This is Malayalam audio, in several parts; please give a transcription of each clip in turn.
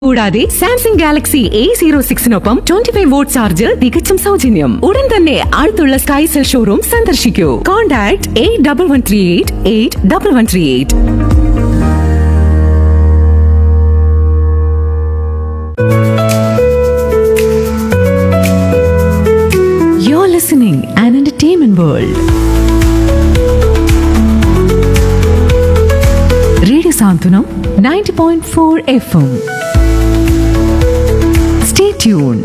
കൂടാതെ സാംസങ് ഗാലക്സി എ സീറോ സിക്സിനൊപ്പം ട്വന്റി ഫൈവ് വോട്ട് ചാർജർ തികച്ചും സൗജന്യം ഉടൻ തന്നെ അടുത്തുള്ള സ്കൈസെൽ ഷോറൂം സന്ദർശിക്കൂ contact eight double one three eight eight double one three eight You're listening an entertainment world. Radio Santunam 90.4 FM. Stay tuned.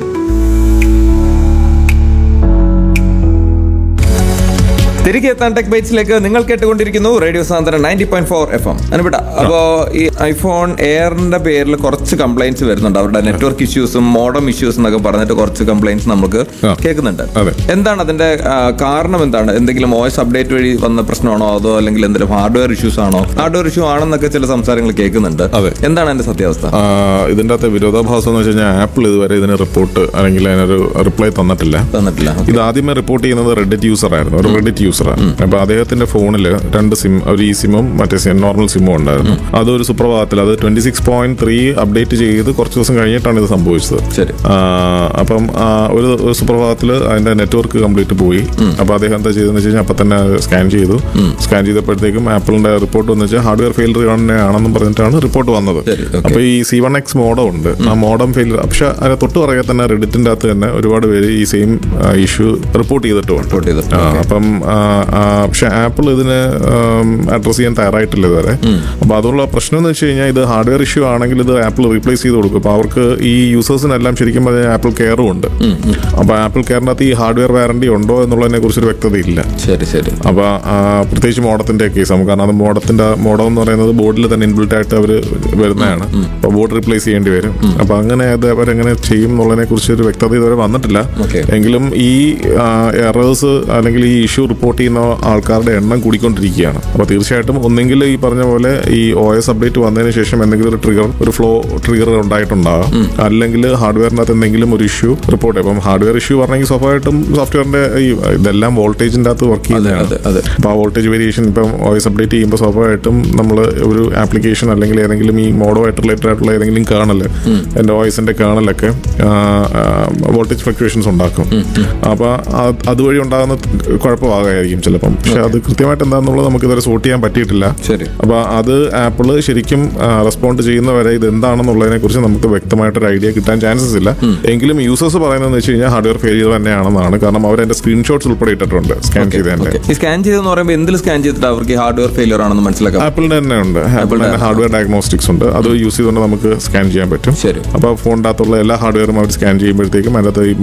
തിരികെ എത്താൻ ടെക് ബൈറ്റ്സിലേക്ക് നിങ്ങൾ കേട്ടുകൊണ്ടിരിക്കുന്നു റേഡിയോ സാന്ദ്രൻ ninety point four F M അനുപിട്ട അപ്പോ ഈ ഐഫോൺ എയറിന്റെ പേരിൽ കുറച്ച് കംപ്ലൈന്റ്സ് വരുന്നുണ്ട് അവരുടെ നെറ്റ്വർക്ക് ഇഷ്യൂസും മോഡം ഇഷ്യൂസ് എന്നൊക്കെ പറഞ്ഞിട്ട് കുറച്ച് കംപ്ലൈന്റ്സ് നമുക്ക് ആ. കേൾക്കുന്നുണ്ട് അതെ. എന്താണ് അതിന്റെ ആ, കാരണം എന്താണ് എന്തെങ്കിലും വോയിസ് അപ്ഡേറ്റ് വഴി വന്ന പ്രശ്നമാണോ അതോ അല്ലെങ്കിൽ എന്തെങ്കിലും ഹാർഡ്വെയർ ഇഷ്യൂസ് ആണോ ഹാർഡ്വെയർ ഇഷ്യൂ ആണെന്നൊക്കെ ചില സംസാരങ്ങൾ കേൾക്കുന്നുണ്ട് അതെ. എന്താണ് അതിന്റെ സത്യാവസ്ഥ ആ, ഇതിന്റെ അകത്തെ വിരോധാഭാസം എന്ന് വെച്ച് കഴിഞ്ഞാൽ ആപ്പിൾ ഇതുവരെ ഇതിന് റിപ്പോർട്ട് അല്ലെങ്കിൽ അതിനൊരു റിപ്ലൈ തന്നിട്ടില്ല തന്നിട്ടില്ല ഇത് ആദ്യമേ റിപ്പോർട്ട് ചെയ്യുന്നത് റെഡിറ്റ് യൂസർ ആയിരുന്നു ഒരു റെഡിറ്റ് യൂസറാണ് അപ്പൊ അദ്ദേഹത്തിന്റെ ഫോണിൽ രണ്ട് സിം ഒരു ഈ സിമ്മും മറ്റേ സിം നോർമൽ സിമ്മും ഉണ്ടായിരുന്നു അതൊരു സുപ്രഭാതത്തിൽ അത് twenty six point three update ചെയ്ത് കുറച്ച് ദിവസം കഴിഞ്ഞിട്ടാണ് ഇത് സംഭവിച്ചത് ശരി ആ, അപ്പം ആ, ഒരു ഒരു സുപ്രഭാതത്തിൽ അതിന്റെ നെറ്റ്വർക്ക് കംപ്ലീറ്റ് പോയി അപ്പൊ അദ്ദേഹം എന്താ ചെയ്തെന്ന് വെച്ച് കഴിഞ്ഞാൽ അപ്പൊ തന്നെ സ്കാൻ ചെയ്തു സ്കാൻ ചെയ്തപ്പോഴത്തേക്കും ആപ്പിളിന്റെ റിപ്പോർട്ട് വന്നു വെച്ചാൽ ഹാർഡ്വെയർ ഫെയിലർ ആണെന്നും പറഞ്ഞിട്ടാണ് റിപ്പോർട്ട് വന്നത് ശരി, okay. അപ്പൊ ഈ സി വൺ എക്സ് മോഡം ഉണ്ട് ആ മോഡം ഫെയിലർ പക്ഷെ അതിനെ തൊട്ട് പറയാൻ തന്നെ റെഡിറ്റിന്റെ അകത്ത് തന്നെ ഒരുപാട് പേര് ഈ സെയിം ഇഷ്യൂ റിപ്പോർട്ട് ചെയ്തിട്ടുമുണ്ട് Report ചെയ്തിട്ടുണ്ട്, ആ, okay. അപ്പം ആ, ആ, പക്ഷെ ആപ്പിൾ ഇതിന് അഡ്രസ് ചെയ്യാൻ തയ്യാറായിട്ടില്ല ഇതുവരെ അപ്പൊ അതുള്ള പ്രശ്നം എന്ന് വെച്ച് കഴിഞ്ഞാൽ ഇത് ഹാർഡ്വെയർ ഇഷ്യൂ ആണെങ്കിൽ ഇത് ആപ്പിൾ റീപ്ലേസ് ചെയ്ത് കൊടുക്കും അപ്പൊ അവർക്ക് ഈ യൂസേഴ്സിനെല്ലാം ശരിക്കും പറഞ്ഞാൽ ആപ്പിൾ കെയറും ഉണ്ട് അപ്പൊ ആപ്പിൾ കെയറിനകത്ത് ഈ ഹാർഡ്വെയർ വാറണ്ടി ഉണ്ടോ എന്നുള്ളതിനെ കുറിച്ചൊരു വ്യക്തതയില്ല ശരി ശരി അപ്പൊ ആ, പ്രത്യേകിച്ച് മോഡത്തിന്റെ കേസ് നമുക്ക് കാരണം അത് മോഡത്തിന്റെ മോഡം എന്ന് പറയുന്നത് ബോർഡിൽ തന്നെ ഇൻബിൽറ്റ് ആയിട്ട് അവർ വരുന്നതാണ് അപ്പൊ ബോർഡ് റീപ്ലേസ് ചെയ്യേണ്ടി വരും അപ്പൊ അങ്ങനെ അത് അവരെങ്ങനെ ചെയ്യും എന്നുള്ളതിനെ കുറിച്ച് ഒരു വ്യക്തത ഇതുവരെ വന്നിട്ടില്ല Okay. എങ്കിലും ഈ എറേഴ്സ് അല്ലെങ്കിൽ ഈ ഇഷ്യൂ റിപ്പോർട്ട് ചെയ്യുന്ന ആൾക്കാരുടെ എണ്ണം കൂടിക്കൊണ്ടിരിക്കുകയാണ് അപ്പൊ തീർച്ചയായിട്ടും ഒന്നെങ്കിൽ ഈ പറഞ്ഞ പോലെ ഈ ഒ എസ് അപ്ഡേറ്റ് വന്നതിന് ശേഷം എന്തെങ്കിലും ഒരു ട്രിഗർ ഒരു ഫ്ലോ ട്രിഗർ ഉണ്ടായിട്ടുണ്ടാകാം അല്ലെങ്കിൽ ഹാർഡ്വെയറിനകത്ത് എന്തെങ്കിലും ഒരു ഇഷ്യൂ റിപ്പോർട്ട് ചെയ്യും അപ്പം ഹാർഡ്വെയർ ഇഷ്യൂ പറഞ്ഞെങ്കിൽ സ്വാഭാവികമായിട്ടും സോഫ്റ്റ്വെയറിന്റെ ഈ ഇതെല്ലാം വോൾട്ടേജിന്റെ അകത്ത് വർക്ക് അതെ ചെയ്യുന്നതാണ് അതെ അതെ അപ്പോൾ ആ വോൾട്ടേജ് വേരിയേഷൻ ഇപ്പം വോയിസ് അപ്ഡേറ്റ് ചെയ്യുമ്പോൾ സ്വാഭാവികമായിട്ടും നമ്മൾ ഒരു ആപ്ലിക്കേഷൻ അല്ലെങ്കിൽ ഏതെങ്കിലും ഈ മോഡുമായിട്ട് റിലേറ്റഡ് ആയിട്ടുള്ള ഏതെങ്കിലും കേണൽ എൻ്റെ വോയിസിന്റെ കേണലൊക്കെ വോൾട്ടേജ് ഫ്ലക്ച്വേഷൻസ് ഉണ്ടാക്കും അപ്പോൾ അതുവഴി ഉണ്ടാകുന്ന കുഴപ്പമാകായിരിക്കും ചിലപ്പം പക്ഷെ അത് കൃത്യമായിട്ട് എന്താണെന്നുള്ളത് നമുക്ക് ഇതുവരെ സോർട്ട് ചെയ്യാൻ പറ്റിയിട്ടില്ല ശരി അപ്പോൾ അത് ആപ്പിള് ശരിക്കും റെസ്പോണ്ട് ചെയ്യുന്നവരെ ഇത് എന്താണെന്നുള്ളതിനെ കുറിച്ച് നമുക്ക് വ്യക്തമായിട്ടൊരു ഐഡിയ കിട്ടാൻ ചാൻസസ് ഇല്ല എങ്കിലും യൂസേഴ്സ് പറയുന്നതെന്ന് വെച്ച് കഴിഞ്ഞാൽ ഹാർഡ്വെയർ ഫെയിലിയർ തന്നെയാണെന്നാണ് കാരണം അവർ എൻ്റെ സ്ക്രീൻഷോട്ട്സ് ഉൾപ്പെടെ ഇട്ടിട്ടുണ്ട് സ്കാൻ ചെയ്തതിന്റെ Okay. ഈ സ്കാൻ ചെയ്തെന്ന് പറയുമ്പോൾ എന്തിൽ സ്കാൻ ചെയ്തിട്ട് അവർക്ക് ഹാർഡ്വെയർ ഫെയിലിയർ ആണെന്ന് മനസ്സിലാക്കാം ആപ്പിളിന്റെ തന്നെ ഉണ്ട് ആപ്പിളിന്റെ ഹാർഡ്വെയർ ഡയഗ്നോസ്റ്റിക്സ് ഉണ്ട് അത് യൂസ് ചെയ്തുകൊണ്ട് നമുക്ക് സ്കാൻ ചെയ്യാൻ പറ്റും ശരി. അപ്പോൾ ഫോണിന്റെ അകത്തുള്ള എല്ലാ ഹാർഡ്വെയറും അവർ സ്കാൻ ചെയ്യുമ്പോഴത്തേക്കും അതിനകത്ത് ഈ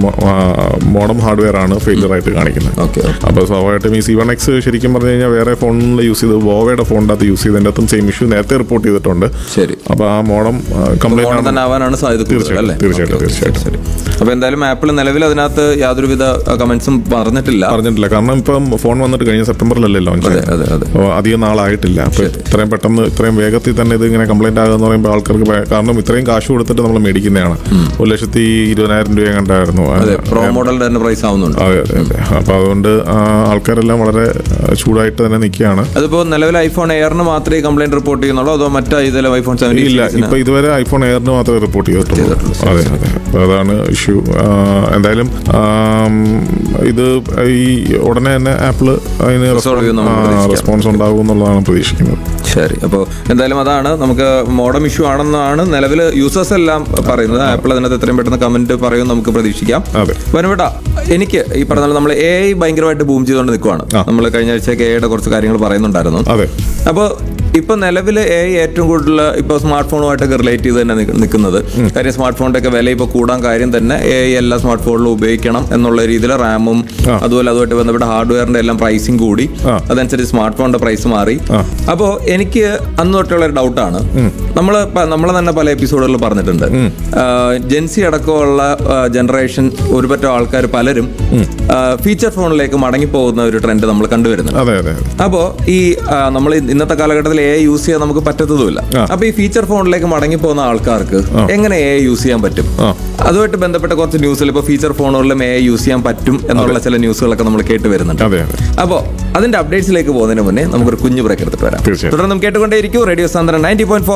മോഡം ഹാർഡ്വെയർ ആണ് ഫെയിലിയർ ആയിട്ട് കാണിക്കുന്നത് ഓക്കെ അപ്പോൾ സ്വാഭാവികമായിട്ടും ഈ സി വൺ എക്സ് ശരിക്കും പറഞ്ഞു കഴിഞ്ഞാൽ വേറെ ഫോണിൽ യൂസ് ചെയ്ത് വോവയുടെ ഫോണിൻ്റെ അകത്ത് യൂസ് ചെയ്തതിൻ്റെ അകത്തും സെയിം ഇഷ്യൂ നേരത്തെ റിപ്പോർട്ട് ചെയ്തിട്ടുണ്ട് ശരി അപ്പോൾ ആ മോഡം കംപ്ലൈന്റ് ഫോൺ ആണ് തന്നെ ആവാനാണ് സാധ്യത കൂടുതൽ തീർച്ചയായിട്ടും, അല്ലേ തീർച്ചയായിട്ടും, Okay, okay, തീർച്ചയായിട്ടും. ശരി, ശരി. അപ്പൊ എന്തായാലും ആപ്പിൾ നിലവിൽ അതിനകത്ത് യാതൊരുവിധ കമന്റ്സും പറഞ്ഞിട്ടില്ല പറഞ്ഞിട്ടില്ല കാരണം ഇപ്പം ഫോൺ വന്നിട്ട് കഴിഞ്ഞ സെപ്റ്റംബറിലല്ലേ ലോഞ്ച് അതെ അതെ അതെ അപ്പോൾ അധികം നാളായിട്ടില്ല അപ്പോൾ ഇത്രയും പെട്ടെന്ന് ഇത്രയും വേഗത്തിൽ തന്നെ ഇത് ഇങ്ങനെ കംപ്ലൈന്റ് ആകുമെന്ന് പറയുമ്പോൾ ആൾക്കാർക്ക് ഭയ- കാരണം ഇത്രയും കാശ് കൊടുത്തിട്ട് നമ്മൾ മേടിക്കുന്നതാണ് ഒരു ലക്ഷത്തി ഇരുപതിനായിരം രൂപ കണ്ടായിരുന്നു അതെ പ്രോ മോഡലിന്റെ തന്നെ പ്രൈസ് ആവുന്നുണ്ട് അതെ അതെ അതെ അപ്പോൾ അതുകൊണ്ട് ആ, ആൾക്കാരെല്ലാം വളരെ ആ, ചൂടായിട്ട് തന്നെ നിൽക്കുകയാണ് അതിപ്പോ നിലവിൽ ഐഫോൺ എയറിന് മാത്രമേ കംപ്ലൈന്റ് റിപ്പോർട്ട് ചെയ്യുന്നുള്ളൂ അതോ മറ്റു ഇതിലെ ഐഫോൺ സെവൻറ്റി ഇല്ല ഇപ്പൊ ഇതുവരെ ഐഫോൺ എയറിന് മാത്രമേ റിപ്പോർട്ട് ചെയ്തിട്ടുള്ളൂ അതെ അതെ അപ്പൊ അതാണ് ഇഷ്യൂ എന്തായാലും ആം, ഇത് ഈ ഉടനെ തന്നെ ആപ്പിള് അതിന് Resolve ചെയ്യുമെന്ന് നമുക്ക് പ്രതീക്ഷിക്കാം. റെസ്പോൺസ് ഉണ്ടാകും എന്നുള്ളതാണ് പ്രതീക്ഷിക്കുന്നത് ശരി അപ്പോൾ എന്തായാലും അതാണ് നമുക്ക് മോഡം ഇഷ്യൂ ആണെന്നാണ് നിലവിൽ യൂസേഴ്സ് എല്ലാം പറയുന്നത് ആപ്പിൾ അതിനകത്ത് എത്രയും പെട്ടെന്ന് കമന്റ് പറയും നമുക്ക് പ്രതീക്ഷിക്കാം അതെ. വനവിട എനിക്ക് ഈ പറഞ്ഞ പോലെ നമ്മൾ എ ഐ ഭയങ്കരമായിട്ട് ബൂം ചെയ്തുകൊണ്ട് നിൽക്കുവാണ് ആ. നമ്മൾ കഴിഞ്ഞ ആഴ്ചയൊക്കെ എയുടെ കുറച്ച് കാര്യങ്ങൾ പറയുന്നുണ്ടായിരുന്നു അതെ അപ്പോൾ ഇപ്പൊ നിലവിൽ എ ഐ ഏറ്റവും കൂടുതൽ ഇപ്പോൾ സ്മാർട്ട് ഫോണുമായിട്ടൊക്കെ റിലേറ്റ് ചെയ്ത് തന്നെ നിക്ക- നിൽക്കുന്നത് കാര്യം സ്മാർട്ട് ഫോണിന്റെ ഒക്കെ വില ഇപ്പോൾ കൂടാൻ കാര്യം തന്നെ എ ഐ എല്ലാ സ്മാർട്ട് ഫോണിലും ഉപയോഗിക്കണം എന്നുള്ള രീതിയിൽ റാമും ആ. അതുപോലെ അതുമായിട്ട് ബന്ധപ്പെട്ട ഹാർഡ്വെയറിന്റെ എല്ലാം പ്രൈസിങ് കൂടി ആ. അതനുസരിച്ച് സ്മാർട്ട് ഫോണിന്റെ പ്രൈസ് മാറി ആ. അപ്പോൾ എനിക്ക് അന്ന് തൊട്ടുള്ള ഒരു ഡൗട്ടാണ് നമ്മൾ നമ്മൾ തന്നെ പല എപ്പിസോഡുകളിൽ പറഞ്ഞിട്ടുണ്ട് ജെൻസി അടക്കമുള്ള ജനറേഷൻ ഒരുപറ്റം ആൾക്കാർ പലരും ഫീച്ചർ ഫോണിലേക്ക് മടങ്ങിപ്പോകുന്ന ഒരു ട്രെൻഡ് നമ്മൾ കണ്ടുവരുന്നുണ്ട് അതെ അതെ അതെ. അപ്പോ ഈ നമ്മൾ ഇന്നത്തെ കാലഘട്ടത്തിൽ എ യൂസ് ചെയ്യാൻ നമുക്ക് പറ്റത്തതുമില്ല ആ. അപ്പൊ ഈ ഫീച്ചർ ഫോണിലേക്ക് മടങ്ങി പോകുന്ന ആൾക്കാർക്ക് എങ്ങനെ എ യൂസ് ചെയ്യാൻ പറ്റും ആ. അതുമായിട്ട് ബന്ധപ്പെട്ട കുറച്ച് ന്യൂസിൽ ഇപ്പൊ ഫീച്ചർ ഫോണുകളിലും എ യൂസ് ചെയ്യാൻ പറ്റും എന്നുള്ള ചില ന്യൂസുകളൊക്കെ നമ്മൾ കേട്ട് വരുന്നുണ്ട് അതെ അതെ അപ്പോ അതിന്റെ അപ്ഡേറ്റ്സിലേക്ക് പോകുന്നതിന് മുന്നേ നമുക്കൊരു കുഞ്ഞു ബ്രേക്ക് എടുത്തിട്ട് വരാം തീർച്ചയായും. തുടർന്നും കേട്ടുകൊണ്ടേയിരിക്കും റേഡിയോ സാന്ദ്രൻ നയൻറ്റി പോയിന്റ്